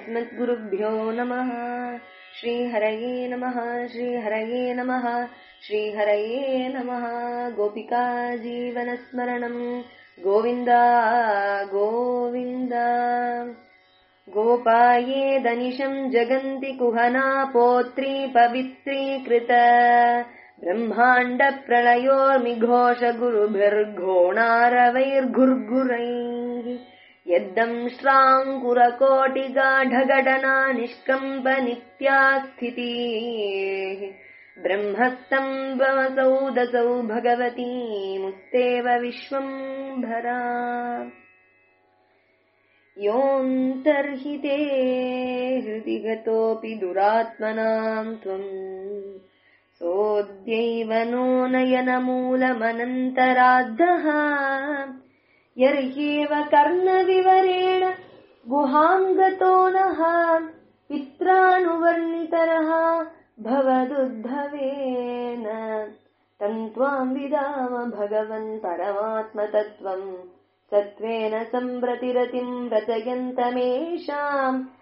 अस्मद्गुरुभ्यो नमः श्रीहरये नमः श्रीहरये नमः श्रीहरये नमः गोपिका जीवनस्मरणम् गोविन्द गोविन्द गोपाये दनिशम् जगन्ति कुहना पौत्री पवित्रीकृत ब्रह्माण्डप्रलयोर्मिघोषगुरुभिर्घोणारवैर्घुर्घुरैः यद्दंष्ट्राङ्कुरकोटिगाढघटना निष्कम्प नित्या स्थितिः ब्रह्मस्तम्भमसौ दसौ भगवती मुस्तेव विश्वम्भरा योऽन्तर्हिते हृदि गतोऽपि दुरात्मनाम् त्वम् सोऽद्यैव नो नयनमूलमनन्तराद्धः यर्ह्येव कर्णविवरेण गुहाम् गतो नः पित्रानुवर्णितरः भवदुद्धवेन तन्त्वाम् विदाम भगवन् परमात्मतत्त्वम् सत्त्वेन सम्प्रतिरतिम् रचयन्तमेषाम्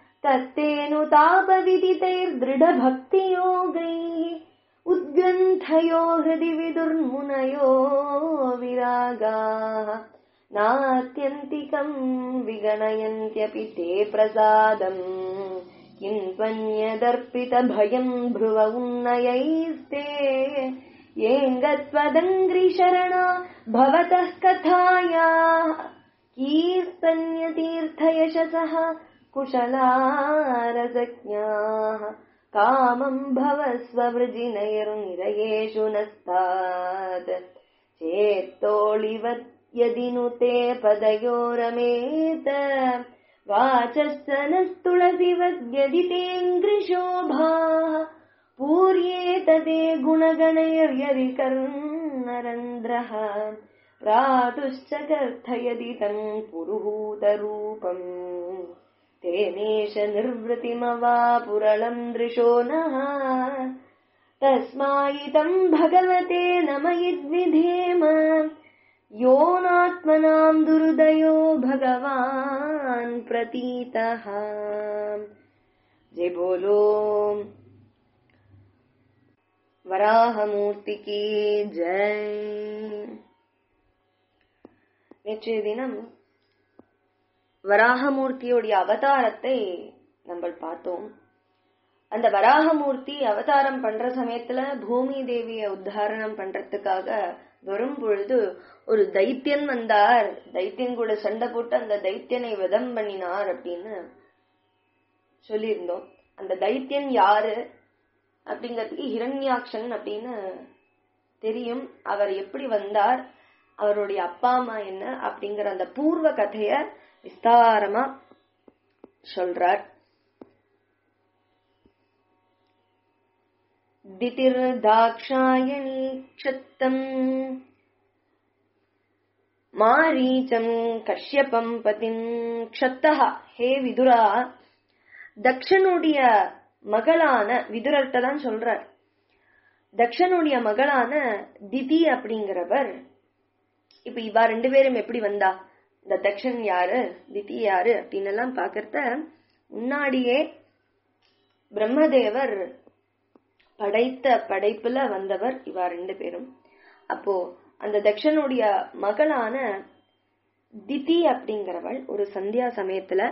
तत्तेऽनुतापविदितैर्दृढभक्तियोगैः उद्ग्रन्थयो हृदि विदुर्मुनयो विरागाः नात्यन्तिकम् विगणयन्त्यपि ते प्रसादम् किम् त्वन्यदर्पितभयम् भ्रुव उन्नयैस्ते येङ्गत्वदङ्घ्रिशरणा भवतः कथायाः कीर्तन्यतीर्थयशसः कुशलारसज्ञाः कामम् भव स्ववृजिनैर्निरयेषु नस्तात् चेत्तोळिवत् यदि नु ते पदयोरमेत वाचश्च नस्तुलसिवद्यदि तेऽङ्घ्रिशोभाः पूर्येत ते गुणगणैर्यदि कर्णरन्ध्रः प्रातुश्च कर्थयदि तम् पुरुहूतरूपम् तेनेश निर्वृतिमवापुरलम् दृशो नः तस्मायितम् भगवते नमयिद्विधेम यो नात्मनाम् दुर्दयो भगवान् प्रतीतः जय बोलो வராகமூர்த்தி கி ஜெய் நேற்றைய தினம் வராகமூர்த்தியுடைய அவதாரத்தை நம்ம பார்த்தோம் அந்த வராகமூர்த்தி அவதாரம் பண்ற சமயத்துல பூமி தேவிய உத்தாரணம் பண்றதுக்காக வரும் பொழுது ஒரு தைத்தியன் வந்தார் தைத்தியன் கூட சண்டை போட்டு அந்த தைத்தியனை வதம் பண்ணினார் அப்படின்னு சொல்லியிருந்தோம் அந்த தைத்தியன் யாரு அப்படிங்கிறதுக்கு ஹிரண்யாக்ஷன் அப்படின்னு தெரியும் அவர் எப்படி வந்தார் அவருடைய அப்பா அம்மா என்ன அப்படிங்கிற அந்த பூர்வ கதைய விஸ்தாரமா சொல்றார் दितिर्दाक्षायणी क्षत्तम् மாரீச்சம் கஷ்யபம் பதிம் க்ஷத்தஹா ஹே விதுரா தக்ஷனுடைய மகளான விதுரர்கிட்ட தான் சொல்றார் தக்ஷனுடைய மகளான திதி அப்படிங்கிறவர் இப்ப இவா ரெண்டு பேரும் எப்படி வந்தா இந்த தக்ஷன் யாரு திதி யாரு அப்படின்னு எல்லாம் பாக்கறத முன்னாடியே பிரம்மதேவர் படைத்த படைப்புல வந்தவர் இவா ரெண்டு பேரும் அப்போ அந்த தக்ஷனுடைய மகளான திதி அப்படிங்கிறவள் ஒரு சந்தியா சமயத்துல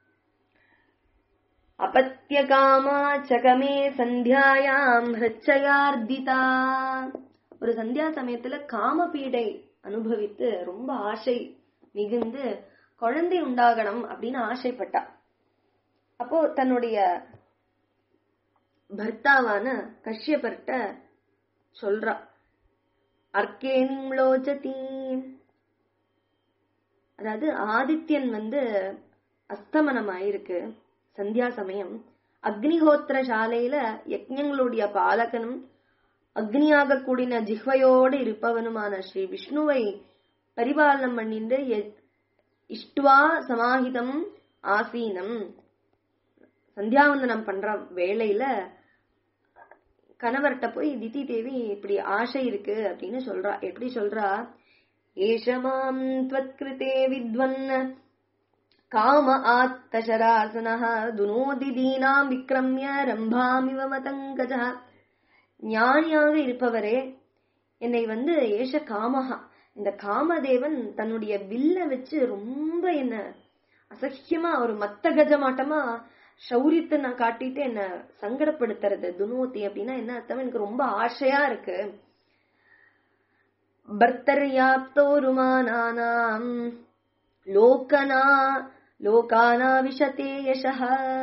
அபத்திய காமா சகமே சந்தியாயாம் ஹிருச்சயார்திதா ஒரு சந்தியா சமயத்துல காமபீடை அனுபவித்து ரொம்ப ஆசை மிகுந்து குழந்தை உண்டாகணும் அப்படின்னு ஆசைப்பட்டா அப்போ தன்னுடைய பர்த்தாவான கஷ்யபர்ட்ட சொல்றா அர்க்கேனும் லோச்சதி அதாவது ஆதித்யன் வந்து அஸ்தமனம் ஆயிருக்கு சந்தியா சமயம் அக்னிஹோத்திர சாலையில யஜ்ஞங்களுடைய பாலகனும் அக்னியாக கூடின ஜிஹ்வையோடு இருப்பவனுமான ஸ்ரீ விஷ்ணுவை பரிபாலனம் பண்ணிட்டு இஷ்டுவா சமாஹிதம் ஆசீனம் சந்தியாவந்தனம் பண்ற வேளையில கணவர்கிட்ட போய் திதி தேவி இப்படி ஆசை இருக்கு அப்படின்னு சொல்றா எப்படி சொல்றா ஏஷமாம் त्वत्कृते विद्वन्न காம ஆத்தசராசனः துனோதி தீனாம் விக்ரமிய ரம்பாமிவ மதங்கஜ ஞானியாக இருப்பவரே என்னை வந்து ஏஷ காமஹா இந்த காமதேவன் தன்னுடைய வில்ல வச்சு ரொம்ப என்ன அசக்கியமா ஒரு மத்த கஜமாட்டமா சௌரியத்தை நான் காட்டிட்டு என்ன சங்கடப்படுத்துறது துனோத்தி அப்படின்னா என்ன அர்த்தம் எனக்கு ரொம்ப ஆசையா இருக்கு பர்த்தர்யாப்தோருமானானாம் லோகனா லோகானா விஷதே யசஹ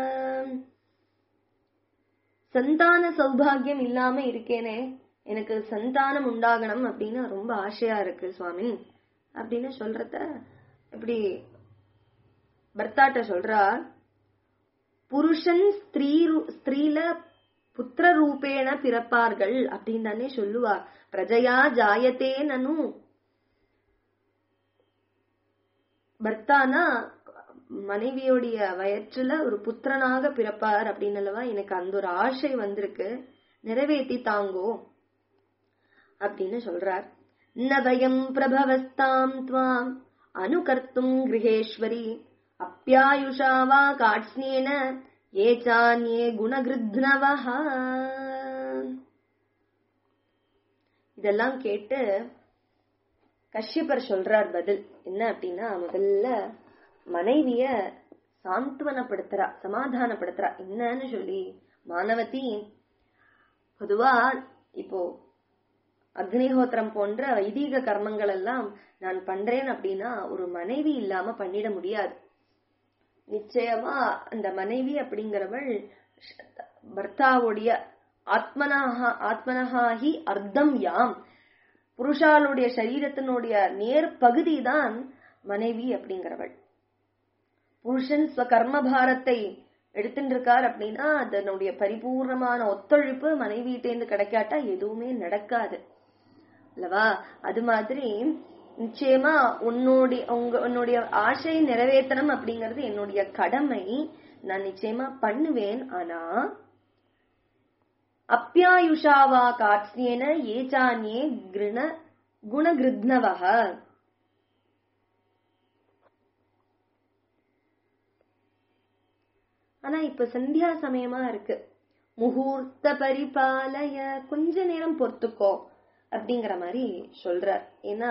சந்தான சௌபாகியம் இல்லாம இருக்கேனே எனக்கு சந்தானம் உண்டாகணும் அப்படின்னு ரொம்ப ஆசையா இருக்கு சுவாமி அப்படின்னு சொல்றத இப்படி பர்த்தாட்ட சொல்றா புருஷன் ஸ்திரீ ஸ்திரீல புத்திர ரூபேண பிறப்பார்கள் அப்படின்னு தானே சொல்லுவா பிரஜையா ஜாயத்தே நனு பர்த்தானா மனைவியோடைய வயிற்றுல ஒரு புத்திரனாக பிறப்பார் அப்படின்னு அல்லவா எனக்கு அந்த ஒரு ஆசை வந்திருக்கு நிறைவேற்றி தாங்கோ அப்படின்னு சொல்றார் நபயம் பிரபவஸ்தாம் துவாம் அனுகர்த்தும் கிரகேஸ்வரி அப்பியாயுஷா வா காட்ஸ்னேன ஏச்சான்யே குணகிருத்னவஹ இதெல்லாம் கேட்டு கஷ்யப்பர் சொல்றார் பதில் என்ன அப்படின்னா முதல்ல மனைவிய சாந்துவனப்படுத்துறா சமாதானப்படுத்துறா என்னன்னு சொல்லி மானவதி பொதுவா இப்போ அக்னிஹோத்திரம் போன்ற வைதீக கர்மங்கள் எல்லாம் நான் பண்றேன் அப்படின்னா ஒரு மனைவி இல்லாம பண்ணிட முடியாது நிச்சயமா அந்த மனைவி அப்படிங்கிறவள் பர்த்தாவுடைய ஆத்மனாக ஆத்மனஹாகி அர்த்தம் யாம் புருஷாளுடைய சரீரத்தினுடைய நேர் பகுதி தான் மனைவி அப்படிங்கிறவள் புருஷன் ஸ்வகர்ம பாரத்தை எடுத்துட்டு இருக்கார் அப்படின்னா அதனுடைய பரிபூர்ணமான ஒத்துழைப்பு மனைவியிட்டேந்து கிடைக்காட்டா எதுவுமே நடக்காது அல்லவா அது மாதிரி நிச்சயமா உன்னுடைய உங்க உன்னுடைய ஆசை நிறைவேற்றணும் அப்படிங்கறது என்னுடைய கடமை நான் நிச்சயமா பண்ணுவேன் ஆனா அப்பியாயுஷாவா காட்சியன ஏச்சானியே கிருண குணகிருத்னவக ஆனா இப்ப சந்தியா சமயமா இருக்கு முகூர்த்த பரிபாலய கொஞ்ச நேரம் பொறுத்துக்கோ அப்படிங்கிற மாதிரி சொல்றார் ஏன்னா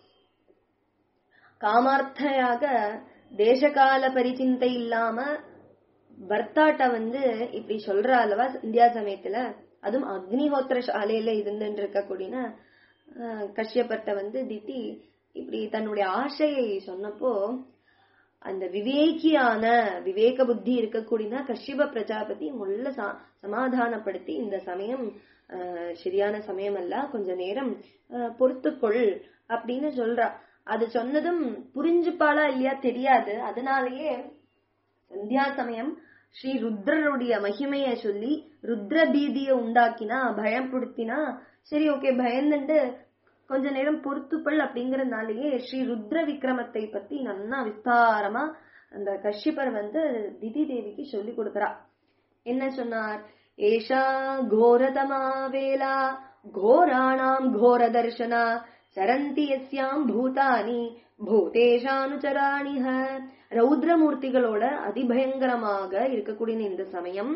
காமார்த்தையாக தேசகால பரிச்சிந்தை இல்லாம பர்த்தாட்ட வந்து இப்படி சொல்றா அல்லவா இந்தியா சமயத்துல அதுவும் அக்னிஹோத்திர சாலையில இருந்துட்டு இருக்கக்கூடிய கஷ்யப்பட்ட வந்து திட்டி இப்படி தன்னுடைய ஆசையை சொன்னப்போ அந்த விவேகியான விவேக புத்தி இருக்கக்கூடிய கஷ்யப பிரஜாபதி முள்ள சமாதானப்படுத்தி இந்த சமயம் சரியான சமயம் அல்ல கொஞ்ச நேரம் பொறுத்துக்கொள் அப்படின்னு சொல்றா அது சொன்னதும் புரிஞ்சுப்பாளா இல்லையா தெரியாது அதனாலயே சந்தியா சமயம் ஸ்ரீ ருத்ரருடைய மகிமைய சொல்லி ருத்ர பீதிய உண்டாக்கினா பயப்படுத்தினா சரி ஓகே பயந்துட்டு கொஞ்ச நேரம் பொறுத்துப்பள் அப்படிங்கறதுனாலயே ஸ்ரீ ருத்ர விக்ரமத்தை பத்தி நன்னா விஸ்தாரமா அந்த கஷ்யப்பர் வந்து திதி தேவிக்கு சொல்லி கொடுக்கறா என்ன சொன்னார் ஏஷா கோரதமா வேலா கோராணாம் கோர தர்ஷனா சரந்தி எஸ்யாம் பூதானி பூதேஷானுச்சராணிஹ ரௌத்ரமூர்த்திகளோட அதிபயங்கரமாக இருக்கக்கூடிய இந்த சமயம்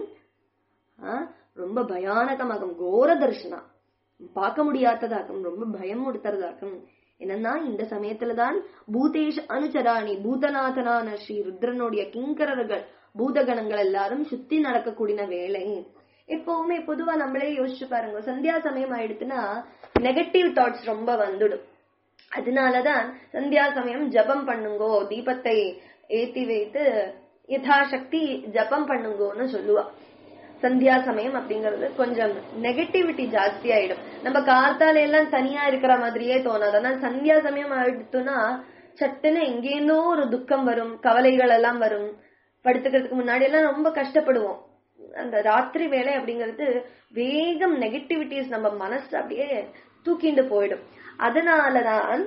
ரொம்ப பயானகமாகும் கோர தர்ஷனா பார்க்க முடியாததாகும் ரொம்ப பயம் கொடுத்துறதாகும் என்னன்னா இந்த சமயத்துலதான் பூதேஷ் அனுச்சராணி பூதநாதனான ஸ்ரீ ருத்ரனுடைய கிங்கரர்கள் பூதகணங்கள் எல்லாரும் சுத்தி நடக்கக்கூடிய வேலை எப்பவுமே பொதுவா நம்மளே யோசிச்சு பாருங்க சந்தியா சமயம் ஆயிடுச்சுன்னா நெகட்டிவ் தாட்ஸ் ரொம்ப வந்துடும் அதனாலதான் சந்தியா சமயம் ஜபம் பண்ணுங்கோ தீபத்தை ஏத்தி வைத்து யதாசக்தி ஜபம் பண்ணுங்கோன்னு சொல்லுவா சந்தியா சமயம் அப்படிங்கறது கொஞ்சம் நெகட்டிவிட்டி ஜாஸ்தி ஆயிடும் நம்ம கார்த்தால எல்லாம் தனியா இருக்கிற மாதிரியே தோணாது ஆனா சந்தியா சமயம் ஆயிடுத்துனா சட்டுன்னு எங்கேருந்தோ ஒரு துக்கம் வரும் கவலைகள் எல்லாம் வரும் படுத்துக்கிறதுக்கு முன்னாடி எல்லாம் ரொம்ப கஷ்டப்படுவோம் அந்த ராத்திரி வேலை அப்படிங்கிறது வேகம் நெகட்டிவிட்டிஸ் நம்ம மனசு அப்படியே தூக்கிண்டு போயிடும் அதனாலதான்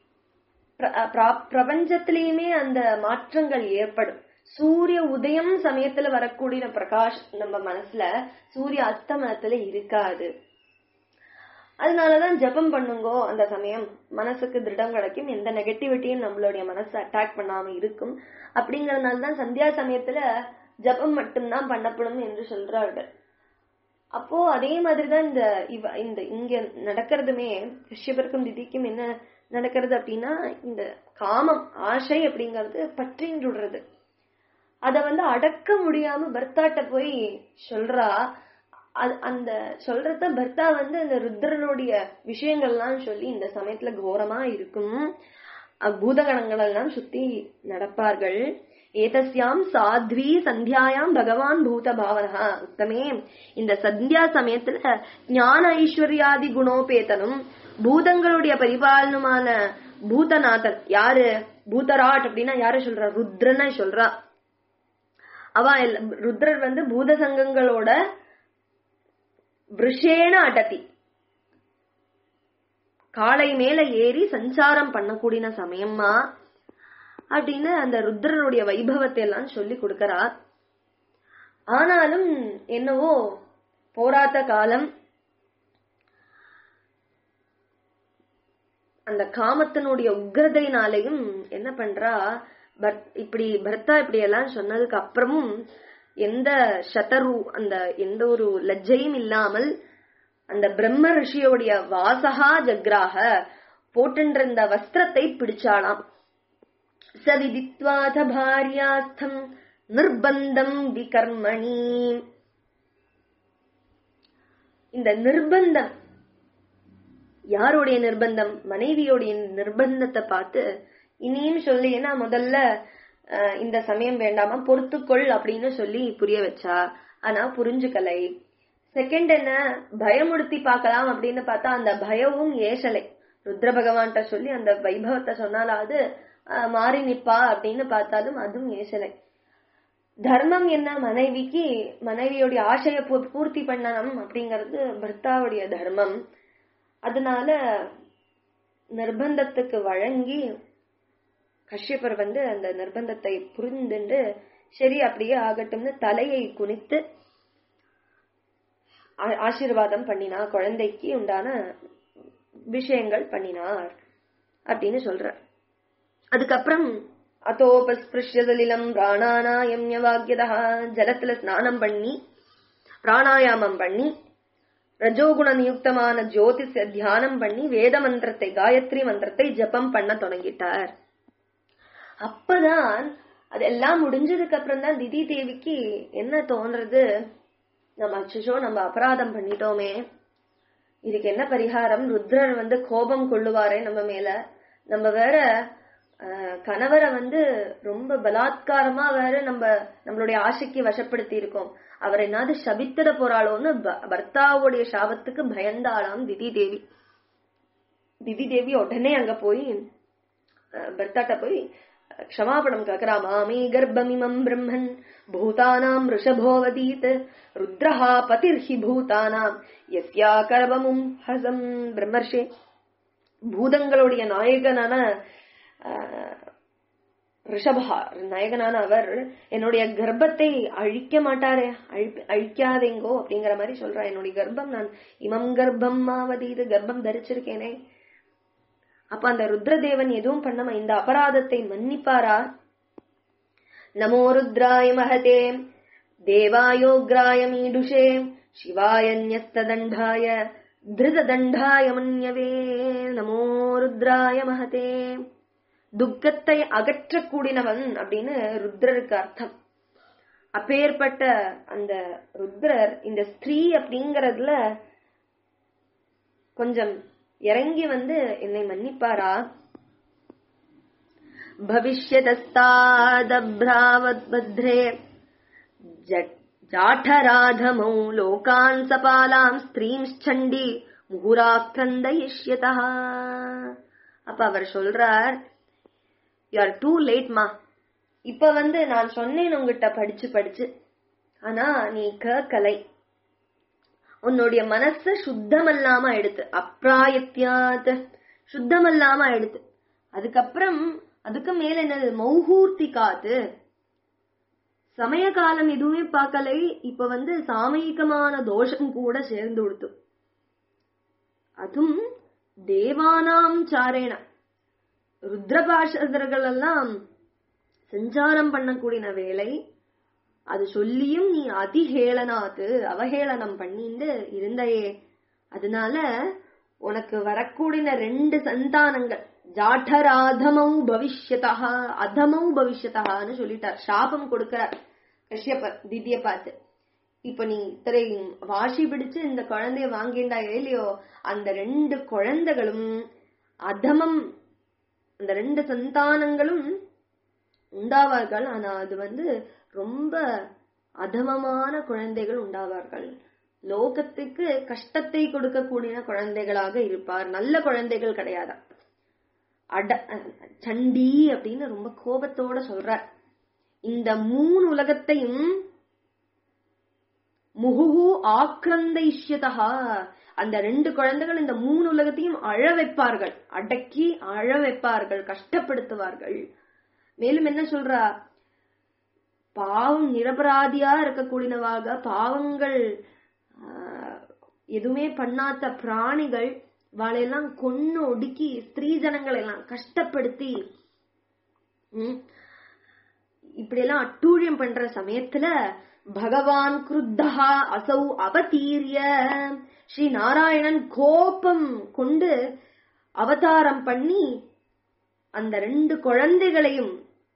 பிரபஞ்சத்திலயுமே அந்த மாற்றங்கள் ஏற்படும் சூரிய உதயம் சமயத்துல வரக்கூடிய பிரகாஷ் நம்ம மனசுல சூரிய அஸ்தமனத்துல இருக்காது அதனாலதான் ஜெபம் பண்ணுங்கோ அந்த சமயம் மனசுக்கு திருடம் கிடைக்கும் எந்த நெகட்டிவிட்டியும் நம்மளுடைய மனசு அட்டாக் பண்ணாம இருக்கும் அப்படிங்கறதுனால தான் சந்தியா சமயத்துல ஜெபம் மட்டும்தான் பண்ணப்படும் என்று சொல்றார்கள் அப்போ அதே மாதிரிதான் இந்த இவ இந்த இங்க நடக்கிறதுமே கஷ்யபருக்கும் திதிக்கும் என்ன நடக்கிறது அப்படின்னா இந்த காமம் ஆசை அப்படிங்கிறது பற்றின்னு விடுறது அத வந்து அடக்க முடியாம பர்த்தாட்ட போய் சொல்றா அது அந்த சொல்றத பர்த்தா வந்து அந்த ருத்ரனுடைய விஷயங்கள்லாம் சொல்லி இந்த சமயத்துல கோரமா இருக்கும் அஹ் பூதகணங்கள் எல்லாம் சுத்தி நடப்பார்கள் ஏதஸ்யாம் சாத்வி சந்தியாயாம் பகவான் பூத பாவனா உத்தமே இந்த சந்தியா சமயத்துல ஞான ஐஸ்வர்யாதி குணோபேதனும் பூதங்களுடைய பரிபாலனுமான பூதநாதன் யாரு பூதராட் அப்படின்னா யாரு சொல்றா ருத்ரனை சொல்றா அவ எல்லா- ருத்ரர் வந்து பூத சங்கங்களோட விஷேன அடதி காளை மேல ஏறி சஞ்சாரம் பண்ணக்கூடிய சமயமா அப்படின்னு அந்த ருத்ரனுடைய வைபவத்தை எல்லாம் சொல்லி கொடுக்கறார் ஆனாலும் என்னவோ போராட்ட காலம் அந்த காமத்தினுடைய உக்ரதையினாலையும் என்ன பண்றா பர்த்- இப்படி பர்த்தா இப்படி எல்லாம் சொன்னதுக்கு அப்புறமும் எந்த சதரு அந்த எந்த ஒரு லஜ்ஜையும் இல்லாமல் அந்த பிரம்ம ரிஷியோடைய வாசகா ஜக்ராக போட்டுருந்த வஸ்திரத்தை பிடிச்சாளாம் சவிதித்வாத பாரியாஸ்தம் நிர்பந்தம் விகர்மணி இந்த நிர்பந்தம் யாருடைய நிர்பந்தம் மனைவியோடைய நிர்பந்தத்தை பார்த்து இனியும் சொல்லி ஏன்னா முதல்ல அஹ், இந்த சமயம் வேண்டாமா பொறுத்துக்கொள் அப்படின்னு சொல்லி புரிய வச்சா ஆனா புரிஞ்சுக்கலை செகண்ட் என்ன பயமுடுத்தி பார்க்கலாம் அப்படின்னு பார்த்தா அந்த பயமும் ஏசலை ருத்ர பகவான்கிட்ட சொல்லி அந்த வைபவத்தை சொன்னாலாவது அஹ், மாறி நிப்பா அப்படின்னு பார்த்தாலும் அதுவும் ஏசலை தர்மம் என்ன மனைவிக்கு மனைவியோடைய ஆசையை பூ- பூர்த்தி பண்ணணும் அப்படிங்கிறது பர்த்தாவுடைய தர்மம் அதனால நிர்பந்தத்துக்கு வழங்கி கஷ்யப்பர் வந்து அந்த நிர்பந்தத்தை புரிந்துண்டு சரி அப்படியே ஆகட்டும்னு தலையை குனித்து ஆ- ஆசீர்வாதம் பண்ணினா குழந்தைக்கு உண்டான விஷயங்கள் பண்ணினார் அப்படின்னு சொல்றார் அதுக்கப்புறம் அதோபஸ்பிருஷ்ய சலிலம் பிராணானாயம்யவாக்கியதா ஜலத்துல ஸ்நானம் பண்ணி பிராணாயாமம் பண்ணி ரஜோகுண நியுக்தமான ஜோதிஷ தியானம் பண்ணி வேத மந்திரத்தை காயத்ரி மந்திரத்தை ஜபம் பண்ண தொடங்கிட்டார் அப்பதான் அதெல்லாம் முடிஞ்சதுக்கு அப்புறம் தான் திதி தேவிக்கு என்ன தோன்றது நம்ம அச்சோ நம்ம அபராதம் பண்ணிட்டோமே இதுக்கு என்ன பரிகாரம் ருத்ரர் வந்து கோபம் கொள்ளுவாரே நம்ம மேல நம்ம வேற ஆஹ், கணவரை வந்து ரொம்ப பலாத்காரமா வேற நம்ம நம்மளுடைய ஆசைக்கு வசப்படுத்தி இருக்கோம் அவர் என்னாவது சபித்திட போறாளோன்னு ப- பர்த்தாவுடைய சாபத்துக்கு பயந்தாளாம் திதி தேவி திதி தேவி உடனே அங்க போய் அஹ், பர்த்தாட்ட போய் அஹ், க்ஷமாபணம் கேக்குறா மாமி கர்ப்பமிமம் பிரம்மன் பூதானாம் ரிஷபோவதீத் ருத்ரஹா பதிர்ஹி பூதானாம் யஸ்யா கர்வமும் ஹசம் பிரம்மர்ஷே பூதங்களுடைய நாயகனான அஹ், ரிஷபா நாயகனான அவர் என்னுடைய கர்ப்பத்தை அழிக்க மாட்டாரே அழி- அழிக்காதேங்கோ அப்படிங்கிற மாதிரி சொல்றா என்னுடைய கர்ப்பம் நான் இமம் கர்ப்பம் மாவதி இது கர்ப்பம் தரிச்சிருக்கேனே அப்ப அந்த ருத்ரதேவன் எதுவும் பண்ணாம இந்த அபராதத்தை மன்னிப்பாரா நமோ ருத்ராய மகதே தேவாயோக்ராய மீடுஷே சிவாயன்யஸ்ததண்டாய திருததண்டாய மன்யவே நமோ ருத்ராய மகதே துக்கத்தை அகற்றக்கூடியவன் அப்படின்னு ருத்ரருக்கு அர்த்தம் அப்பேற்பட்ட அந்த ருத்ரர் இந்த ஸ்திரீ அப்படிங்கறதுல கொஞ்சம் இறங்கி வந்து என்னை மன்னிப்பாரா भविष्यतस्तादभ्रावद्भद्रे जट्- जाठराधमौ लोकान् सपालाम् स्त्रींश्चण्डी முகுராக்கந்தயிஷ்யதா அப்ப அவர் சொல்றார் யூ ஆர் டூ லேட்மா இப்ப வந்து நான் சொன்னேன் உங்ககிட்ட படிச்சு படிச்சு ஆனா நீ கேட்கலை உன்னுடைய மனச சுத்தமல்லாம எடுத்து அப்ராயத்தியாத் சுத்தமல்லாம எடுத்து அதுக்கப்புறம் அதுக்கு மேல என்னது மௌஹூர்த்தி காத்து சமய காலம் எதுவுமே பார்க்கலை இப்ப வந்து சாமயிகமான தோஷம் கூட சேர்ந்து கொடுத்து அதுவும் தேவானாம் சாரேன ருத்ரபாஷர்கள் எல்லாம் சஞ்சாரம் பண்ணக்கூடிய வேலை அது சொல்லியும் நீ அதிஹேளனாத்து அவஹேளனம் பண்ணிண்டு இருந்தையே அதனால உனக்கு வரக்கூடிய ரெண்டு சந்தானங்கள் ஜாഠராதமௌ பவிஷ்யதா அதமௌ பவிஷ்யதான்னு சொல்லிட்டார் சாபம் கொடுக்கிறார் கஷ்யப்பர் திதிய பார்த்து இப்ப நீ இத்தனை வாசி பிடிச்சு இந்த குழந்தைய வாங்கிண்டா இல்லையோ அந்த ரெண்டு குழந்தைகளும் அதமம் அந்த ரெண்டு சந்தானங்களும் உண்டாவார்கள் ஆனா அது வந்து ரொம்ப அதமமான குழந்தைகள் உண்டாவார்கள் லோகத்துக்கு கஷ்டத்தை கொடுக்கக்கூடிய குழந்தைகளாக இருப்பார் நல்ல குழந்தைகள் கிடையாதா அட சண்டி அப்படின்னு ரொம்ப கோபத்தோட சொல்றார் இந்த மூணு உலகத்தையும் முகுகு ஆக்ரந்தைஷ்யதா அந்த ரெண்டு குழந்தைகள் இந்த மூணு உலகத்தையும் அழ வைப்பார்கள் அடக்கி அழ வைப்பார்கள் கஷ்டப்படுத்துவார்கள் மேலும் என்ன சொல்றா பாவம் நிரபராதியா இருக்கக்கூடியவாக பாவங்கள் எதுவுமே பண்ணாத பிராணிகள் வாழையெல்லாம் கொன்னு ஒடுக்கி ஸ்திரீ ஜனங்களை எல்லாம் கஷ்டப்படுத்தி இப்படி எல்லாம் அட்டூழியம் பண்ற சமயத்துல பகவான் குருத்தகா அசௌ அவதீரிய ஸ்ரீ நாராயணன் கோபம் கொண்டு அவதாரம் பண்ணி அந்த ரெண்டு குழந்தைகளையும்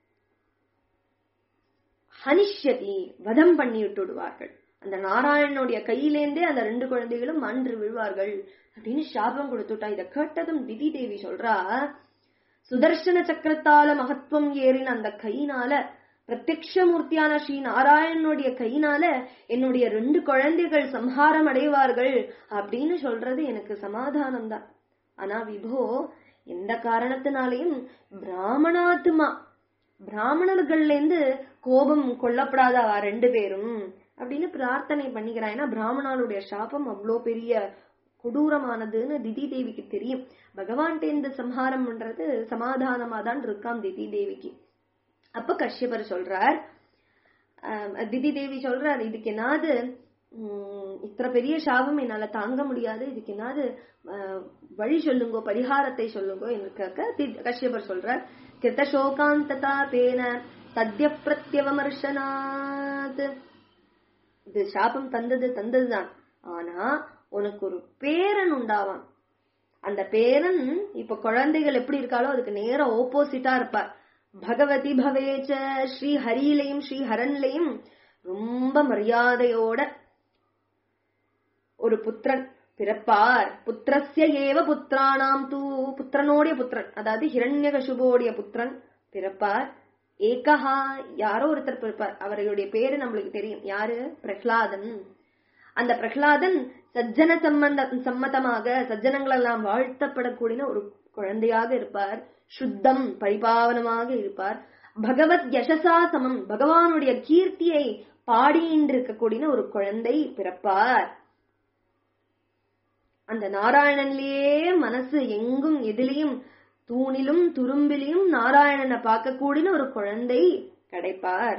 ஹனிஷ்யதி வதம் பண்ணி விட்டுடுவார்கள் அந்த நாராயணனுடைய கையிலேந்தே அந்த ரெண்டு குழந்தைகளும் அன்று விழுவார்கள் அப்படின்னு சாபம் கொடுத்துட்டா இத கேட்டதும் திதி தேவி சொல்றா சுதர்சன சக்கரத்தால மகத்துவம் ஏறின அந்த கையினால பிரத்யக்ஷமூர்த்தியான ஸ்ரீ நாராயணனுடைய கையினால என்னுடைய ரெண்டு குழந்தைகள் சம்ஹாரம் அடைவார்கள் அப்படின்னு சொல்றது எனக்கு சமாதானம் தான் ஆனா விபோ எந்த காரணத்தினாலையும் பிராமணாத்மா பிராமணர்கள்ல இருந்து கோபம் கொல்லப்படாத ரெண்டு பேரும் அப்படின்னு பிரார்த்தனை பண்ணிக்கிறான் ஏன்னா பிராமணாளுடைய சாபம் அவ்வளோ பெரிய கொடூரமானதுன்னு திதி தேவிக்கு தெரியும் பகவான்கிட்ட சம்ஹாரம் பண்றது சமாதானமா தான் இருக்காம் திதி தேவிக்கு அப்ப கஷ்யபர் சொல்றார் திதி தேவி சொல்றார் இதுக்கு என்னாது இத்தனை பெரிய சாபம் என்னால தாங்க முடியாது இதுக்கு என்னாது வழி சொல்லுங்கோ பரிகாரத்தை சொல்லுங்கோ என்று கஷ்யபர் சொல்றார் கிருத்தசோகாந்ததா பேன சத்ய பிரத்யவமர்ஷனாத் இது சாபம் தந்தது தந்ததுதான் ஆனா உனக்கு ஒரு பேரன் உண்டாவான் அந்த பேரன் இப்ப குழந்தைகள் எப்படி இருக்காளோ அதுக்கு நேர ஓப்போசிட்டா இருப்பார் பகவதி பவேச்ச ஸ்ரீ ஹரியிலையும் ஸ்ரீ ஹரன்லையும் ரொம்ப மரியாதையோட ஒரு புத்திரன் பிறப்பார் புத்திரஸ்ய ஏவ புத்திரானாம் தூ புத்திரனோடைய புத்திரன் அதாவது ஹிரண்யகசுபோடைய புத்திரன் பிறப்பார் ஏகஹா யாரோ ஒருத்தர் பிறப்பார் அவருடைய பேரு நம்மளுக்கு தெரியும் யாரு பிரஹ்லாதன் அந்த பிரஹ்லாதன் சஜ்ஜன சம்பந்த சம்மதமாக சஜ்ஜனங்களெல்லாம் வாழ்த்தப்படக்கூடிய ஒரு குழந்தையாக இருப்பார் சுத்தம் பரிபாவனமாக இருப்பார் பகவத் யசசா சமம் பகவானுடைய கீர்த்தியை பாடியின்றிருக்கக்கூடிய ஒரு குழந்தை பிறப்பார் அந்த நாராயணன்லயே மனசு எங்கும் எதிலையும் தூணிலும் துரும்பிலையும் நாராயணனை பார்க்கக்கூடிய ஒரு குழந்தை கிடைப்பார்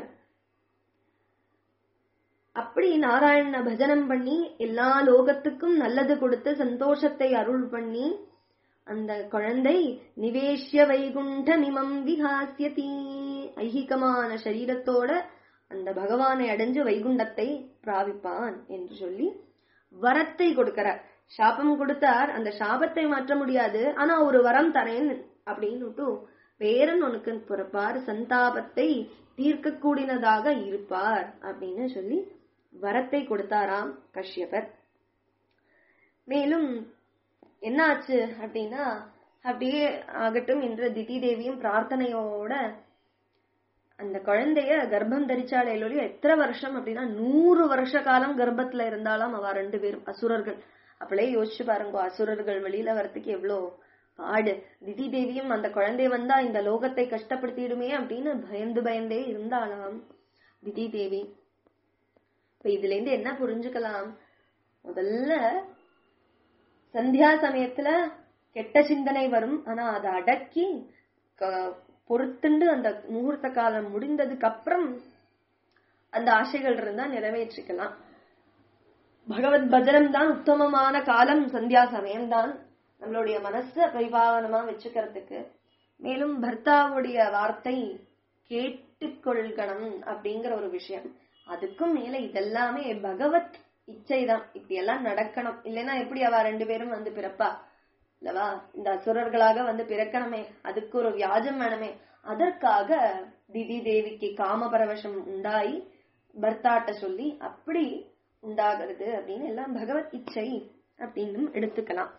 அப்படி நாராயணனை பஜனம் பண்ணி எல்லா லோகத்துக்கும் நல்லது கொடுத்து சந்தோஷத்தை அருள் பண்ணி அந்த குழந்தை நிவேஷ்ய வைகுண்டமிமம் விகாசியதி ஐகிகமான சரீரத்தோட அந்த பகவானை அடைஞ்சு வைகுண்டத்தை பிராபிப்பான் என்று சொல்லி வரத்தை கொடுக்கிறார் சாபம் கொடுத்தார் அந்த சாபத்தை மாற்ற முடியாது ஆனா ஒரு வரம் தரேன் அப்படின்னு பேரன் உனக்கு பிறப்பார் சந்தாபத்தை தீர்க்கக்கூடியதாக இருப்பார் அப்படின்னு சொல்லி வரத்தை கொடுத்தாராம் கஷ்யபர் மேலும் என்னாச்சு அப்படின்னா அப்படியே ஆகட்டும் என்று திதி தேவியும் பிரார்த்தனையோட அந்த குழந்தைய கர்ப்பம் தரிச்சாலே எத்தனை வருஷம் அப்படின்னா நூறு வருஷ காலம் கர்ப்பத்துல இருந்தாலும் அவ ரெண்டு பேரும் அசுரர்கள் அப்படியே யோசிச்சு பாருங்க அசுரர்கள் வெளியில வரத்துக்கு எவ்வளோ பாடு திதி தேவியும் அந்த குழந்தை வந்தா இந்த லோகத்தை கஷ்டப்படுத்திடுமே அப்படின்னு பயந்து பயந்தே இருந்தாளாம் திதி தேவி இப்ப இதுல இருந்து என்ன புரிஞ்சுக்கலாம் முதல்ல சந்தியா சமயத்துல கெட்ட சிந்தனை வரும் ஆனா அதை அடக்கி பொறுத்துண்டு அந்த முகூர்த்த காலம் முடிந்ததுக்கு அப்புறம் அந்த ஆசைகள் இருந்தா நிறைவேற்றிக்கலாம் பகவத் பஜனம் தான் உத்தமமான காலம் சந்தியா சமயம் தான் நம்மளுடைய மனசை பரிபாவனமா வச்சுக்கிறதுக்கு மேலும் பர்த்தாவுடைய வார்த்தை கேட்டுக்கொள்கணும் அப்படிங்கிற ஒரு விஷயம் அதுக்கும் மேல இதெல்லாமே பகவத் இச்சை தான் இப்படி எல்லாம் நடக்கணும் இல்லைன்னா எப்படி அவ ரெண்டு பேரும் வந்து பிறப்பா இல்லவா இந்த அசுரர்களாக வந்து பிறக்கணுமே அதுக்கு ஒரு வியாஜம் வேணுமே அதற்காக திதி தேவிக்கு காம பரவசம் உண்டாயி பர்த்தாட்ட சொல்லி அப்படி உண்டாகிறது அப்படின்னு எல்லாம் பகவத் இச்சை அப்படின்னு எடுத்துக்கலாம்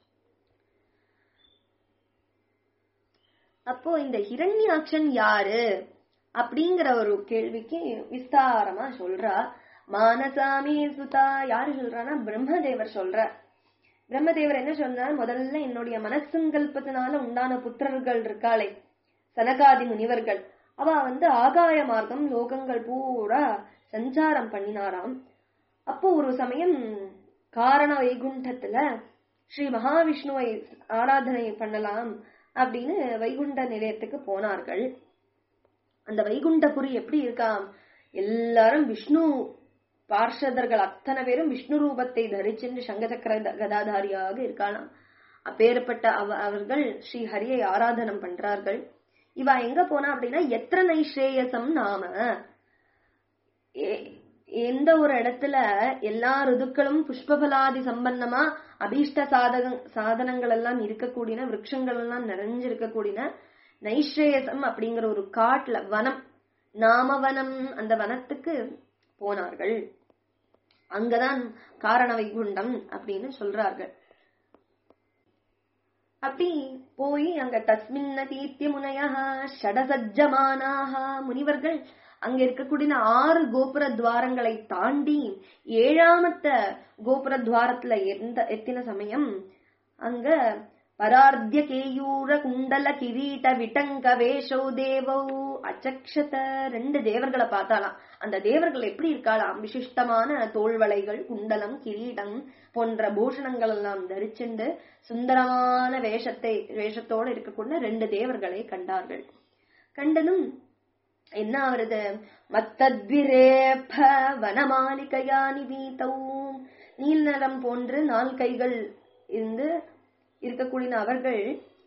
அப்போ இந்த ஹிரண்யாட்சன் யாரு அப்படிங்கிற ஒரு கேள்விக்கு விஸ்தாரமா சொல்றா மானசாமி சுதா யாரு சொல்றான்னா பிரம்மதேவர் சொல்ற பிரம்மதேவர் என்ன சொன்னார் முதல்ல என்னுடைய மனசங்கல்பத்தினால உண்டான புத்திரர்கள் இருக்காளே சனகாதி முனிவர்கள் அவ வந்து ஆகாய மார்க்கம் லோகங்கள் பூரா சஞ்சாரம் பண்ணினாராம் அப்போ ஒரு சமயம் காரண வைகுண்டத்துல ஸ்ரீ மகாவிஷ்ணுவை ஆராதனை பண்ணலாம் அப்படின்னு வைகுண்ட நிலையத்துக்கு போனார்கள் அந்த வைகுண்டபுரி எப்படி இருக்காம் எல்லாரும் விஷ்ணு பார்ஷதர்கள் அத்தனை பேரும் விஷ்ணு ரூபத்தை தரிச்சென்று சங்கசக்கர கதாதாரியாக இருக்கலாம் அப்பேற்பட்ட அவ அவர்கள் ஸ்ரீ ஹரியை ஆராதனம் பண்றார்கள் இவ எங்க போனா அப்படின்னா எத்திர நைஸ்ரேயசம் நாம எந்த ஒரு இடத்துல எல்லா ருதுக்களும் புஷ்பபலாதி சம்பந்தமா அபீஷ்ட சாதக சாதனங்கள் எல்லாம் இருக்கக்கூடிய விரக்ஷங்கள் எல்லாம் நிறைஞ்சிருக்கக்கூடிய நைஸ்ரேயசம் அப்படிங்கிற ஒரு காட்டுல வனம் நாமவனம் அந்த வனத்துக்கு போனார்கள் அங்கதான் காரண வைகுண்டம் அப்படின்னு சொல்றார்கள் அப்படி போய் அங்க தஸ்மின்ன தீத்திய முனையா ஷடசஜமானாக முனிவர்கள் அங்க இருக்கக்கூடிய ஆறு கோபுர துவாரங்களை தாண்டி ஏழாமத்த கோபுர துவாரத்துல எந்த எத்தின சமயம் அங்க பரார்த்திய கேயூர குண்டல கிரீட விட்டங்க வேஷோ தேவௌ அச்சக்ஷத ரெண்டு தேவர்களை பார்த்தாலாம் அந்த தேவர்கள் எப்படி இருக்காளாம் விசிஷ்டமான தோள்வளைகள் குண்டலம் கிரீடம் போன்ற பூஷணங்கள் எல்லாம் தரிச்சுண்டு சுந்தரமான வேஷத்தை வேஷத்தோடு இருக்கக்கூடிய ரெண்டு தேவர்களை கண்டார்கள் கண்டதும் என்ன ஆவறது மத்தத்விரேப வனமாலிகையா நிவீதௌ நீல் நிறம் போன்று நால் கைகள் இருந்து இருக்கக்கூடிய அவர்கள்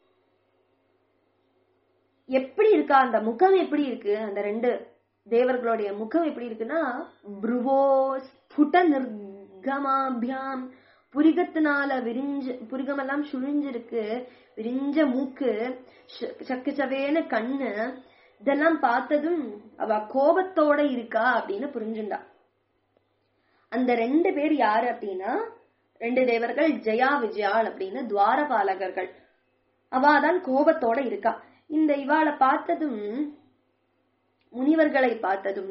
எப்படி இருக்கா அந்த முகம் எப்படி இருக்கு அந்த ரெண்டு தேவர்களுடைய முகம் எப்படி இருக்குன்னா புருவோ ஸ்புட நிர்கமாபியாம் புரிகத்தினால விரிஞ்சு புரிகமெல்லாம் சுழிஞ்சிருக்கு விரிஞ்ச மூக்கு சக்கு சவேன கண்ணு இதெல்லாம் பார்த்ததும் அவ கோபத்தோட இருக்கா அப்படின்னு புரிஞ்சுண்டா அந்த ரெண்டு பேர் யாரு அப்படின்னா ரெண்டு தேவர்கள் ஜெயா விஜயாள் அப்படின்னு துவாரபாலகர்கள் அவாதான் கோபத்தோட இருக்கா இந்த இவாளை பார்த்ததும் முனிவர்களை பார்த்ததும்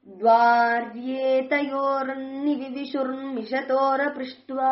விவிஷுர்மிஷதோர பிருஷ்டுவா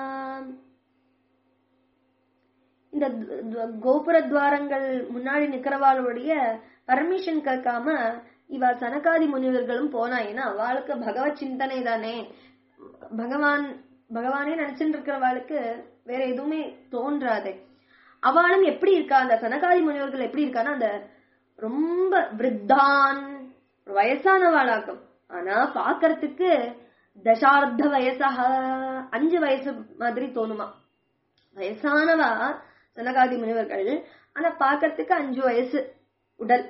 இந்த கோபுர துவாரங்கள் முன்னாடி நிக்கிறவாளுடைய பர்மிஷன் கேட்காம இவ சனகாதி முனிவர்களும் போனா ஏன்னா அவளுக்கு பகவத் சிந்தனை தானே பகவான் பகவானே நினைச்சுட்டு இருக்கிறவாளுக்கு வேற எதுவுமே தோன்றாது அவளும் எப்படி இருக்கா அந்த சனகாதி முனிவர்கள் எப்படி இருக்கான்னா அந்த ரொம்ப விருத்தான் வயசானவாளாக்கும் ஆனா பாக்கறதுக்கு தசார்த்த வயசாக அஞ்சு வயசு மாதிரி தோணுமா வயசானவா சனகாதி முனிவர்கள் ஆனா பாக்கறதுக்கு அஞ்சு வயசு உடல்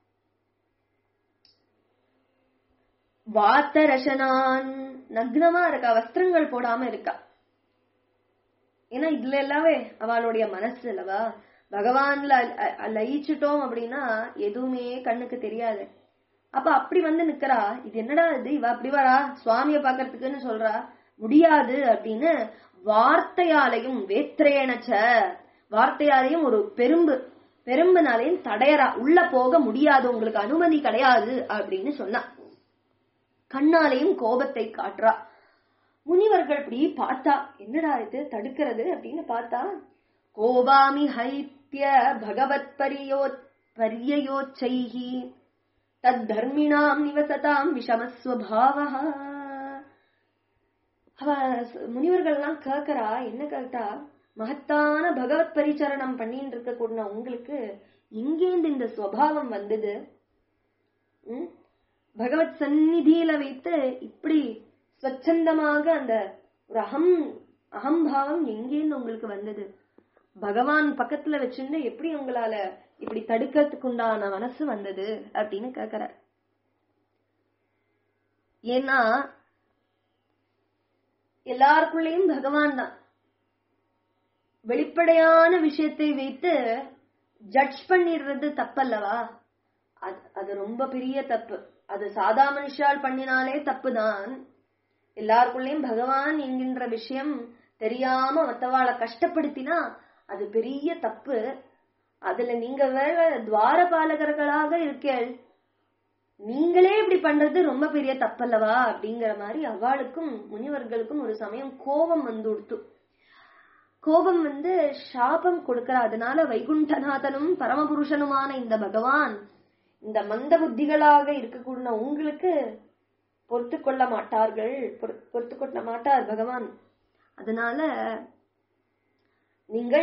வாத்த ரசனான் நக்னமா இருக்கா வஸ்திரங்கள் போடாம இருக்கா ஏன்னா இதுல எல்லாமே அவளுடைய மனசு அல்லவா பகவான்ல லயிச்சுட்டோம் அப்படின்னா எதுவுமே கண்ணுக்கு தெரியாது அப்ப அப்படி வந்து நிக்கிறா இது என்னடா இது இவ அப்படி வரா சுவாமிய பாக்குறதுக்குன்னு சொல்றா முடியாது அப்படின்னு வார்த்தையாலையும் வேத்திரேனச்ச வார்த்தையாலையும் ஒரு பெரும்பு பெரும்புனாலையும் தடையறா உள்ள போக முடியாது உங்களுக்கு அனுமதி கிடையாது அப்படின்னு சொன்னா கண்ணாலையும் கோபத்தை காட்டுறா முனிவர்கள் இப்படி பார்த்தா என்னடா இது தடுக்கிறது அப்படின்னு பார்த்தா கோபாமி ஹைத்திய பகவத் பரியோ பரியயோச்சைஹி தத் தர்மிணாம் நிவசதாம் விஷமஸ்வபாவா அவ முனிவர்கள் எல்லாம் கேக்குறா என்ன கேட்டா மகத்தான பகவத் பரிச்சரணம் பண்ணிட்டு இருக்க கூட உங்களுக்கு எங்கேந்து இந்த சுவாவம் வந்தது பகவத் சந்நிதியில வைத்து இப்படி ஸ்வச்சந்தமாக அந்த ஒரு அகம் அகம்பாவம் எங்கேருந்து உங்களுக்கு வந்தது பகவான் பக்கத்துல வச்சுட்டு எப்படி உங்களால இப்படி தடுக்கிறதுக்கு உண்டான மனசு வந்தது அப்படின்னு கேக்குறார் ஏன்னா எல்லாருக்குள்ளேயும் பகவான் தான் வெளிப்படையான விஷயத்தை வைத்து ஜட்ஜ் பண்ணிடுறது தப்பல்லவா அது அது ரொம்ப பெரிய தப்பு அது சாதா மனுஷால் பண்ணினாலே தப்பு தான் எல்லாருக்குள்ளேயும் பகவான் என்கின்ற விஷயம் தெரியாம மத்தவாளை கஷ்டப்படுத்தினா அது பெரிய தப்பு அதுல நீங்க வேற துவாரபாலகர்களாக இருக்கேள் நீங்களே இப்படி பண்றது ரொம்ப பெரிய தப்பல்லவா அப்படிங்கிற மாதிரி அவளுக்கும் முனிவர்களுக்கும் ஒரு சமயம் கோபம் வந்து கொடுத்து கோபம் வந்து சாபம் கொடுக்கிற அதனால வைகுண்டநாதனும் பரமபுருஷனுமான இந்த பகவான் இந்த மந்த புத்திகளாக இருக்கக்கூடிய உங்களுக்கு பொறுத்து கொள்ள மாட்டார்கள் பொறுத்து கொள்ள மாட்டார் பகவான் அதனால நீங்கள்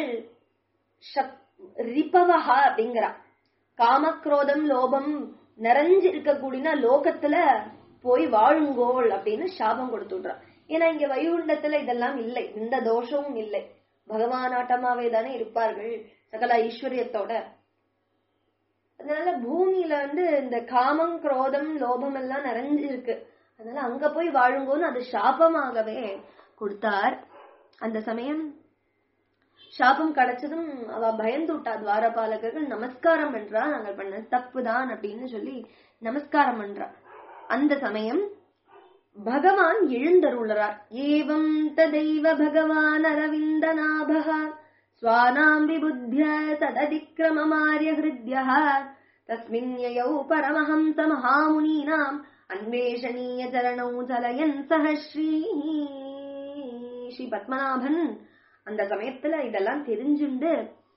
ரிபவஹா அப்படிங்கிறா காமக்ரோதம் லோபம் நிறைஞ்சு இருக்கக்கூடிய லோகத்துல போய் வாழுங்கோள் அப்படின்னு சாபம் கொடுத்துடுறா ஏன்னா இங்க வைகுண்டத்துல இதெல்லாம் இல்லை இந்த தோஷமும் இல்லை பகவானாட்டமாவே தானே இருப்பார்கள் சகல ஐஸ்வர்யத்தோட அதனால பூமியில வந்து இந்த காமம் குரோதம் லோபம் எல்லாம் நிறைஞ்சு இருக்கு அதனால அங்க போய் வாழும்போது அது சாபமாகவே கொடுத்தார் அந்த சமயம் சாபம் கிடைச்சதும் அவ பயந்து விட்டா துவாரபாலகர்கள் நமஸ்காரம் பண்றா நாங்கள் பண்ண தப்புதான் அப்படின்னு சொல்லி நமஸ்காரம் பண்றா அந்த சமயம் பகவான் எழுந்தருளார் ஏவம் ததைவ பகவான் அரவிந்த நாபகா स्वानाम् विबुध्य तदतिक्रममार्य हृद्यः तस्मिन् ययौ परमहंसमहामुनीनाम् अन्वेषणीय चरणौ चलयन् सह ஸ்ரீ ஸ்ரீ பத்மநாபன் அந்த சமயத்துல இதெல்லாம் தெரிஞ்சுண்டு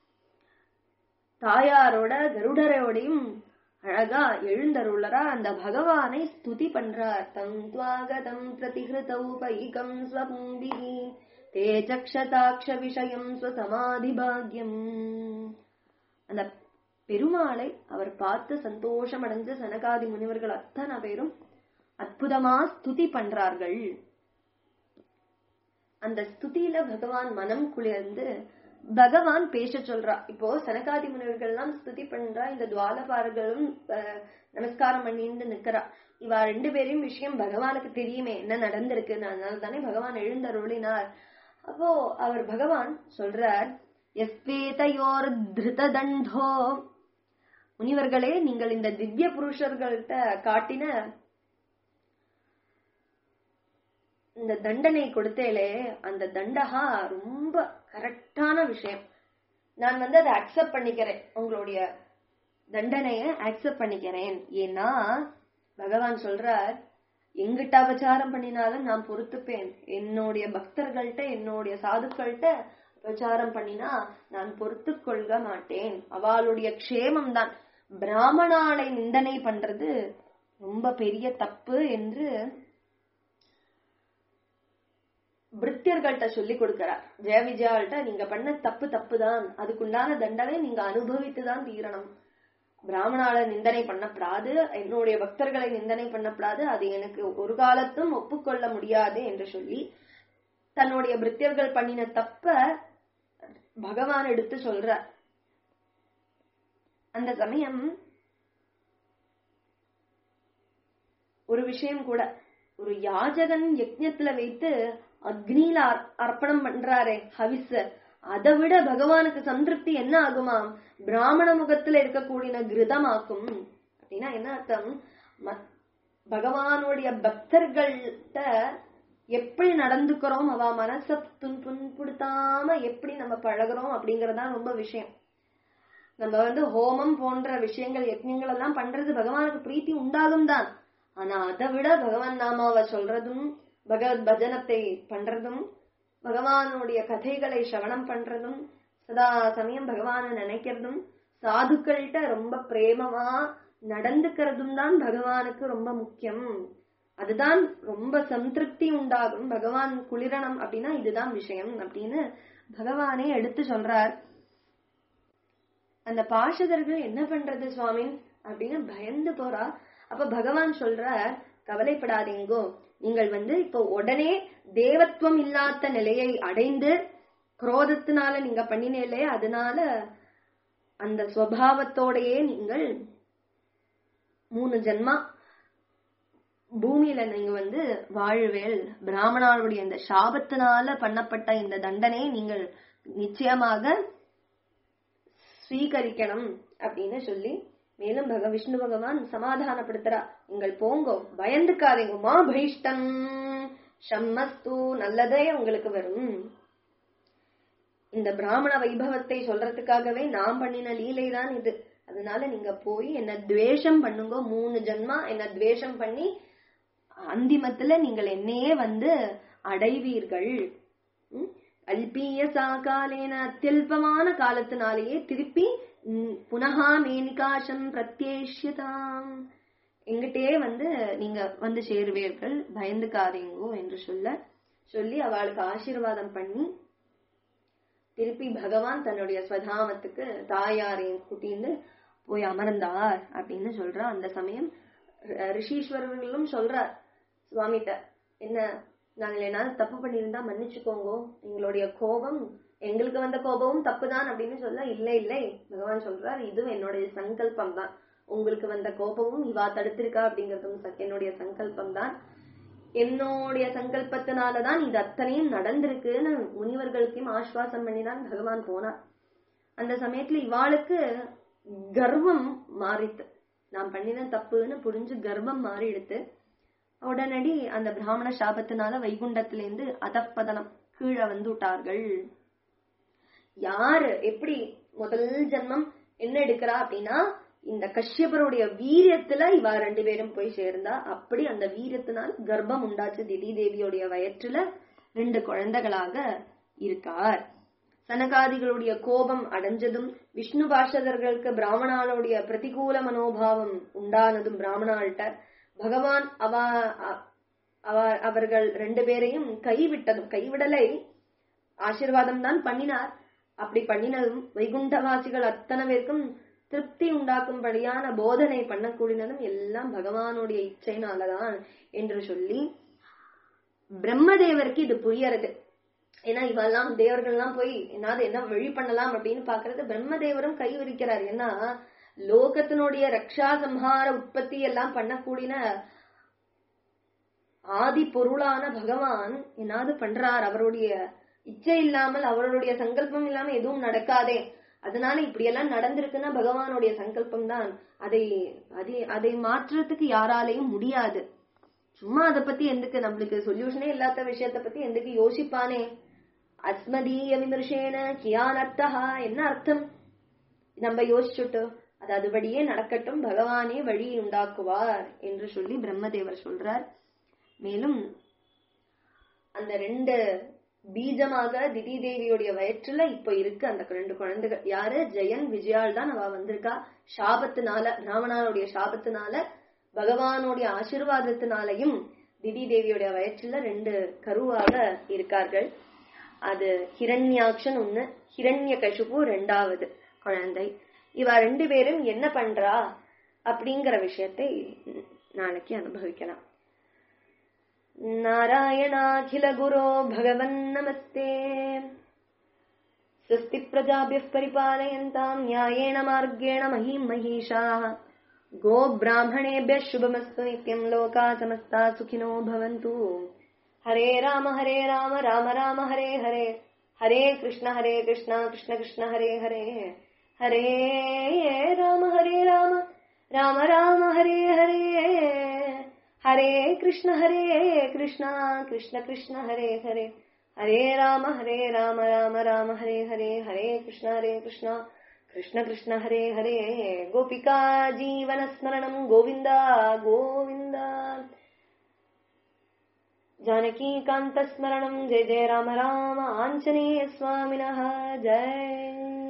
தாயாரோட கருடரோடையும் அழகா எழுந்தருளரா அந்த பகவானை ஸ்துதி பண்றார் தம் துவாகதம் பிரதிகிருதௌ பைகம் ஸ்வபும்பிகி தே சக்ஷதாக்ஷ விஷயம் ஸ்வசமாதி பாக்யம் அந்த பெருமாளை அவர் பார்த்து சந்தோஷம் அடைஞ்ச சனகாதி முனிவர்கள் அத்தனை பேரும் அற்புதமா ஸ்துதி பண்றார்கள் அந்த ஸ்துதியில பகவான் மனம் குளிர்ந்து பகவான் பேச சொல்றா இப்போ சனகாதி முனிவர்கள் எல்லாம் ஸ்துதி பண்றா இந்த துவாலபாரர்களும் நமஸ்காரம் பண்ணிட்டு நிக்கிறா இவா ரெண்டு பேரையும் விஷயம் பகவானுக்கு தெரியுமே என்ன நடந்திருக்கு அதனால தானே பகவான் எழுந்தருளினார் அப்போ அவர் பகவான் சொல்றார் எஸ்வேதையோர் திருத தண்டோ முனிவர்களே நீங்கள் இந்த திவ்ய புருஷர்கள்ட்ட காட்டின இந்த தண்டனை கொடுத்தேலே அந்த தண்டகா ரொம்ப கரெக்டான விஷயம் நான் வந்து அதை அக்செப்ட் பண்ணிக்கிறேன் உங்களுடைய தண்டனைய அக்செப்ட் பண்ணிக்கிறேன் ஏன்னா பகவான் சொல்றார் எங்கிட்ட அபச்சாரம் பண்ணினாலும் நான் பொறுத்துப்பேன் என்னுடைய பக்தர்கள்ட்ட என்னுடைய சாதுக்கள்கிட்ட அபச்சாரம் பண்ணினா நான் பொறுத்து கொள்க மாட்டேன் அவளுடைய க்ஷேமம் தான் பிராமணாலை நிந்தனை பண்றது ரொம்ப பெரிய தப்பு என்று பிரித்தியர்கள்ட்ட சொல்லி கொடுக்கிறார் ஜெய விஜயாள்கிட்ட நீங்க பண்ண தப்பு தப்பு தான் அதுக்குண்டான தண்டனை நீங்க அனுபவித்து தான் தீரணும் பிராமணால நிந்தனை பண்ணப்படாது என்னுடைய பக்தர்களை நிந்தனை பண்ணப்படாது அது எனக்கு ஒரு காலத்தும் ஒப்புக்கொள்ள முடியாது என்று சொல்லி தன்னுடைய பிரித்தியர்கள் பண்ணின தப்ப பகவான் எடுத்து சொல்ற அந்த சமயம் ஒரு விஷயம் கூட ஒரு யாஜகன் யஜ்ஞத்துல வைத்து அக்னியில அர்ப்பணம் பண்றாரே ஹவிஸ் அதை விட பகவானுக்கு சந்திருப்தி என்ன ஆகுமாம் பிராமண முகத்துல இருக்கக்கூடிய கிருதமாக்கும் அப்படின்னா என்ன அர்த்தம் பகவானுடைய பக்தர்கள்ட்ட எப்படி நடந்துக்கிறோம் அவ மனச துன் புண்படுத்தாம எப்படி நம்ம பழகிறோம் அப்படிங்கறதா ரொம்ப விஷயம் நம்ம வந்து ஹோமம் போன்ற விஷயங்கள் யஜ்ஞங்கள் எல்லாம் பண்றது பகவானுக்கு பிரீத்தி உண்டாகும் தான் ஆனா அதை விட பகவான் நாமாவை சொல்றதும் பகவத் பஜனத்தை பண்றதும் பகவானுடைய கதைகளை சிரவணம் பண்றதும் சதா சமயம் பகவான நினைக்கிறதும் சாதுக்கள்கிட்ட ரொம்ப பிரேமமா நடந்துக்கிறதும் தான் பகவானுக்கு ரொம்ப முக்கியம் அதுதான் ரொம்ப சந்திருப்தி உண்டாகும் பகவான் குளிரணம் அப்படின்னா இதுதான் விஷயம் அப்படின்னு பகவானே எடுத்து சொல்றார் அந்த பாஷதர்கள் என்ன பண்றது சுவாமின் அப்படின்னு பயந்து போறா அப்ப பகவான் சொல்ற கவலைப்படாதீங்கோ நீங்கள் வந்து இப்போ உடனே தேவத்துவம் இல்லாத நிலையை அடைந்து குரோதத்தினால நீங்க பண்ணினீங்களே அதனால அந்த சுவாவத்தோடையே நீங்கள் மூணு ஜென்மா பூமியில நீங்க வந்து வாழ்வேல் பிராமணாளுடைய இந்த சாபத்தினால பண்ணப்பட்ட இந்த தண்டனை நீங்கள் நிச்சயமாக ஸ்வீகரிக்கணும் அப்படின்னு சொல்லி மேலும் பக விஷ்ணு பகவான் சமாதானப்படுத்துறா நீங்கள் போங்கோ பயந்துக்காதீங்க மா பைஷ்டம் ஷம்மஸ்து நல்லதே உங்களுக்கு வரும் இந்த பிராமண வைபவத்தை சொல்றதுக்காகவே நான் பண்ணின லீலை தான் இது அதனால நீங்க போய் என்ன துவேஷம் பண்ணுங்க மூணு ஜென்மா என்ன துவேஷம் பண்ணி அந்திமத்துல நீங்கள் என்னையே வந்து அடைவீர்கள் ம்? அல்பீய சாகாலேன அத்தியல்பமான காலத்தினாலேயே திருப்பி ம், புனகா மேனிகாசம் பிரத்யேஷ்யதாம் எங்கிட்டே வந்து நீங்க வந்து சேருவீர்கள் பயந்துக்காதீங்கோ என்று சொல்ல சொல்லி அவளுக்கு ஆசீர்வாதம் பண்ணி திருப்பி பகவான் தன்னுடைய ஸ்வதாமத்துக்கு தாயாரையும் கூட்டின்னு போய் அமர்ந்தார் அப்படின்னு சொல்றா அந்த சமயம் ர- ரிஷீஸ்வரர்களும் சொல்றார் சுவாமிகிட்ட என்ன நாங்கள் என்ன தப்பு பண்ணியிருந்தா மன்னிச்சுக்கோங்கோ எங்களுடைய கோபம் எங்களுக்கு வந்த கோபமும் தப்புதான் அப்படின்னு சொல்ல இல்லை இல்லை பகவான் சொல்றார் இதுவும் என்னுடைய சங்கல்பம் தான் உங்களுக்கு வந்த கோபமும் இவா தடுத்திருக்கா அப்படிங்கறதும் ச- என்னுடைய சங்கல்பம் தான் என்னுடைய சங்கல்பத்தினாலதான் இது அத்தனையும் நடந்திருக்குன்னு முனிவர்களுக்கும் ஆஸ்வாசம் பண்ணிதான் பகவான் போனார் அந்த சமயத்துல இவாளுக்கு கர்வம் மாறித்து நான் பண்ணின தப்புன்னு புரிஞ்சு கர்வம் மாறிடுத்து உடனடி அந்த பிராமண சாபத்தினால வைகுண்டத்திலேருந்து அதப்பதனம் கீழே வந்து விட்டார்கள் யாரு எப்படி முதல் ஜென்மம் என்ன எடுக்கிறா அப்படின்னா இந்த கஷ்யபருடைய வீரியத்துல இவா ரெண்டு பேரும் போய் சேர்ந்தா அப்படி அந்த வீரியத்தினால் கர்ப்பம் உண்டாச்சு திதி தேவியோடைய வயிற்றுல ரெண்டு குழந்தைகளாக இருக்கார் சனகாதிகளுடைய கோபம் அடைஞ்சதும் விஷ்ணு பாஷதர்களுக்கு பிராமணாளுடைய பிரதிகூல மனோபாவம் உண்டானதும் பிராமணாள்கிட்ட பகவான் அவ அ- அவ- அவர்கள் ரெண்டு பேரையும் கைவிட்டதும் கைவிடலை ஆசீர்வாதம் தான் பண்ணினார் அப்படி பண்ணினதும் வைகுண்டவாசிகள் அத்தனை பேருக்கும் திருப்தி உண்டாக்கும்படியான போதனை பண்ணக்கூடியதும் எல்லாம் பகவானுடைய இச்சைனாலதான் என்று சொல்லி பிரம்மதேவருக்கு இது புரியறது ஏன்னா இவெல்லாம் தேவர்கள்லாம் போய் என்னாவது என்ன வழி பண்ணலாம் அப்படின்னு பாக்குறது பிரம்மதேவரும் கை விரிக்கிறார் ஏன்னா லோகத்தினுடைய ரக்ஷா சம்ஹார உற்பத்தி எல்லாம் பண்ணக்கூடிய ஆதி பொருளான பகவான் என்னாவது பண்றார் அவருடைய இச்சை இல்லாமல் அவருடைய சங்கல்பம் இல்லாம எதுவும் நடக்காதே அதனால இப்படி எல்லாம் நடந்திருக்குன்னா பகவானுடைய சங்கல்பம் தான் அதை அதை அதை மாற்றுறதுக்கு யாராலையும் முடியாது சும்மா அதை பத்தி எதுக்கு நம்மளுக்கு சொல்யூஷனே இல்லாத விஷயத்த பத்தி எதுக்கு யோசிப்பானே அஸ்மதீய விமர்சேன கியான் அர்த்தஹா என்ன அர்த்தம் நம்ம யோசிச்சுட்டு அது அதுபடியே நடக்கட்டும் பகவானே வழி உண்டாக்குவார் என்று சொல்லி பிரம்மதேவர் சொல்றார் மேலும் அந்த ரெண்டு பீஜமாக திதி தேவியுடைய வயிற்றுல இப்ப இருக்கு அந்த ரெண்டு குழந்தைகள் யாரு ஜெயன் விஜயால் தான் அவ வந்திருக்கா சாபத்தினால பிராமணாளுடைய சாபத்தினால பகவானுடைய ஆசீர்வாதத்தினாலையும் திதி தேவியுடைய வயிற்றுல ரெண்டு கருவாக இருக்கார்கள் அது ஹிரண்யாக்ஷன் ஒண்ணு ஹிரண்ய கசுபு ரெண்டாவது குழந்தை இவ ரெண்டு பேரும் என்ன பண்றா அப்படிங்கிற விஷயத்தை நாளைக்கு அனுபவிக்கலாம் नारायणाखिल गुरो भगवन् नमस्ते स्वस्ति प्रजाभ्यः परिपालयन्ताम् न्यायेण मार्गेण महीम् महिषाः गोब्राह्मणेभ्यः शुभमस्तु नित्यम् लोकाः समस्ता सुखिनो भवन्तु हरे राम हरे राम राम राम हरे हरे हरे कृष्ण हरे कृष्ण कृष्ण कृष्ण हरे हरे हरे राम हरे राम राम राम हरे हरे हरे कृष्ण हरे कृष्ण कृष्ण कृष्ण हरे हरे हरे राम हरे राम राम राम हरे हरे हरे कृष्ण हरे कृष्ण कृष्ण कृष्ण हरे हरे गोपिका जीवन स्मरणं गोविन्द गोविन्द जानकीकान्तस्मरणं जय जय राम राम आञ्जनेय स्वामिनः जय